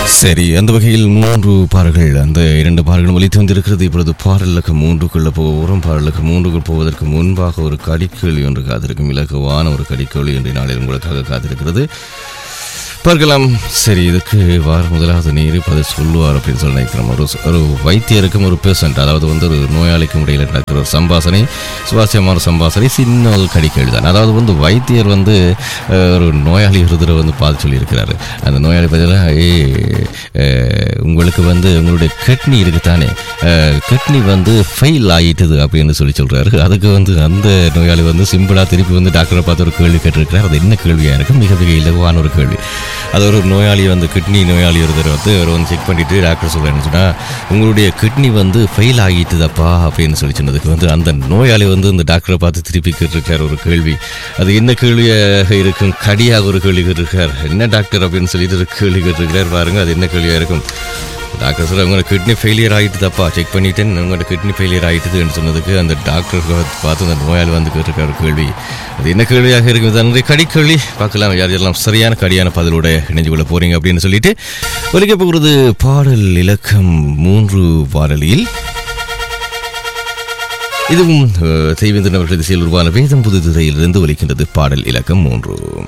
சரி அந்த வகையில் மூன்று பாடல்கள் அந்த இரண்டு பாடல்களும் ஒலித்து வந்திருக்கிறது இப்பொழுது பாடலுக்கு மூன்றுக்குள்ள போகிறோம் பாடலுக்கு மூன்றுக்குள் போவதற்கு முன்பாக ஒரு கடிக்கேள்வி ஒன்று காத்திருக்கும் இலகுவான ஒரு கடிக்கேள்வி இன்றைய நாளில் உங்களுக்காக காத்திருக்கிறது பார்க்கலாம் சரி இதுக்கு வார முதலாவது நீர் பதில் சொல்லுவார் அப்படின்னு சொல்லி நினைக்கிறோம் ஒரு ஒரு வைத்தியருக்கும் ஒரு பேஷண்ட் அதாவது வந்து ஒரு நோயாளிக்கும் இடையில் நடக்கிற ஒரு சம்பாசனை சுவாரஸ்யமான சம்பாசனை சின்ன ஒரு கடிக்கேள்வி தான் அதாவது வந்து வைத்தியர் வந்து அஹ், ஒரு நோயாளி ஒருத்தரை வந்து பார்த்து சொல்லியிருக்கிறாரு அந்த நோயாளி பதிலாக ஏ அஹ், உங்களுக்கு வந்து உங்களுடைய கிட்னி இருக்குதானே கிட்னி வந்து ஃபெயில் ஆகிட்டுது அப்படின்னு சொல்லி சொல்கிறாரு அதுக்கு வந்து அந்த நோயாளி வந்து சிம்பிளாக திருப்பி வந்து டாக்டரை பார்த்து ஒரு கேள்வி கேட்டிருக்கிறார் அது என்ன கேள்வியாக இருக்கும் மிக மிக இலகுவான ஒரு கேள்வி அது ஒரு நோயாளி வந்து கிட்னி நோயாளி ஒருத்தர் வந்து அவர் வந்து செக் பண்ணிட்டு டாக்டர் சொல்கிறேன்னு சொன்னால் உங்களுடைய கிட்னி வந்து ஃபெயில் ஆகிட்டுதப்பா அப்படின்னு சொல்லி சொன்னதுக்கு வந்து அந்த நோயாளி வந்து இந்த டாக்டரை பார்த்து திருப்பி கேட்டிருக்கார் ஒரு கேள்வி அது என்ன கேள்வியாக இருக்கும் கடியாக ஒரு கேள்வி கேட்டிருக்கார் என்ன டாக்டர் அப்படின்னு சொல்லிட்டு ஒரு கேள்வி கேட்டிருக்கிறார் பாருங்க அது என்ன கேள்வியாக இருக்கும் டாக்டர் சொல்ல உங்களோட கிட்னி ஃபெயிலியர் ஆகிட்டு தப்பா செக் பண்ணிட்டேன் உங்களோட கிட்னி ஃபெயிலியர் ஆகிட்டுதுன்னு சொன்னதுக்கு அந்த டாக்டர் பார்த்து அந்த நோயாளி வந்து கேட்டிருக்க ஒரு கேள்வி அது என்ன கேள்வியாக இருக்குது அந்த கடிக்கேள்வி பார்க்கலாம் யார் யாரெல்லாம் சரியான கடியான பதிலோட இணைஞ்சு கொள்ள போறீங்க அப்படின்னு சொல்லிட்டு ஒலிக்க போகிறது பாடல் இலக்கம் மூன்று பாடலில் இதுவும் அஹ், தெய்வேந்திரன் அவர்கள் திசையில் உருவான வேதம் புது திசையிலிருந்து ஒலிக்கின்றது பாடல் இலக்கம் மூன்று